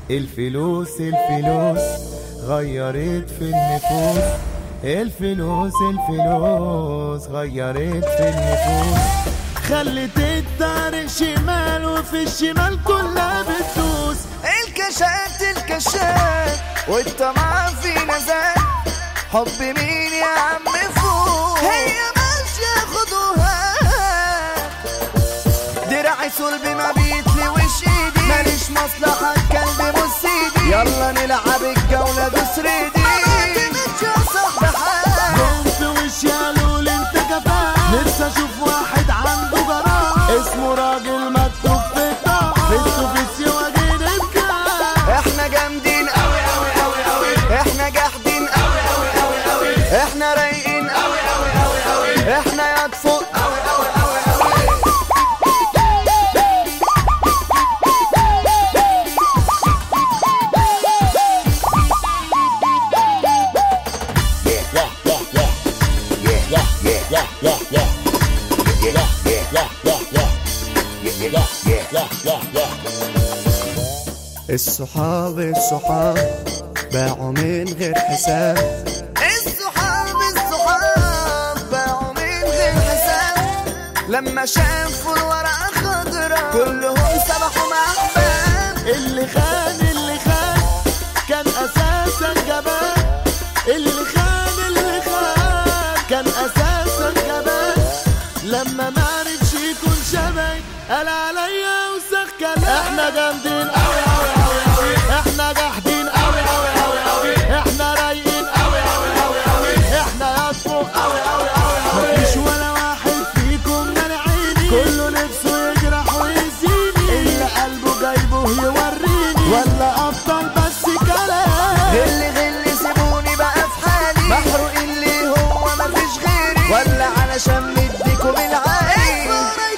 الفلوس الفلوس غيرت في النفوس الفلوس الفلوس غيرت في النفوس خلت الطريق شمال وفي الشمال كلها بتدوس الكشات الكشات والطمع في نزال حب مين يا عم فوق هي ماشية خدوها دراعي صلب ما بيتلوش ايدي ماليش مصلحة الكلب بص ايدي يلا نلعب الجولة دوس ريدي مش يا صاحبي حال جم في وشي قالوا لي انت كفاء نفسي اشوف واحد عنده جرار اسمه راجل مكتوب في الطاقة فيس تو فيس يواجهني بكام احنا جامدين قوي قوي قوي قوي احنا جاحدين قوي قوي قوي قوي احنا رايقين قوي قوي قوي قوي احنا يا فوق قوي قوي قوي قوي الصحاب الصحاب باعوا من غير حساب الصحاب الصحاب باعوا من غير حساب لما شافوا الورقة خضرا كلهم سبحوا مع احباب اللي خان اللي خان كان اساسا جبان اللي خان اللي خان كان اساسا جبان لما ما عرفش يكون شبهي قال عليا وسخ كلام احنا جامدين قوي قوي قوي قوي احنا جاحدين قوي قوي قوي قوي احنا رايقين قوي قوي قوي قوي احنا يطفو قوي قوي قوي قوي مفيش ولا واحد فيكم من عيني كله نفسه يجرح ويزيني اللي قلبه جايبه يوريني ولا ابطال بس كلام غل غل سيبوني بقى في حالي محروق اللي هو مفيش غيري ولا علشان مديكم العالي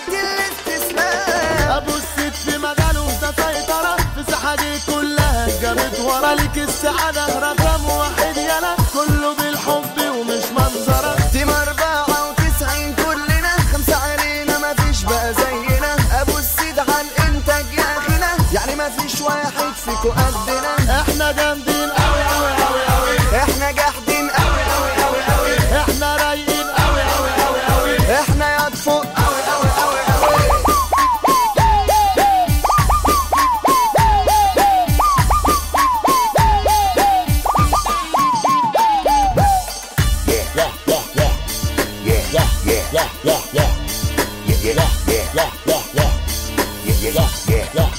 الاستسلام ابو الست في مجاله ده سيطرة في ساحة كلها جابت ورا ليك السعادة رقم واحد يلا كله بالحب ومش منظرة تيم أربعة وتسعين كلنا خمسة علينا مفيش بقى زينا أبو السيد على الإنتاج يا أخينا يعني مفيش واحد فيكو قدنا احنا جامدين قوي قوي قوي قوي إحنا جاحدين أوي أوي أوي أوي احنا رايقين قوي قوي قوي قوي إحنا يا فوق أوي أوي أوي أوي yeah, yeah, yeah, yeah, yeah, yeah, yeah, yeah, yeah, yeah, yeah, yeah.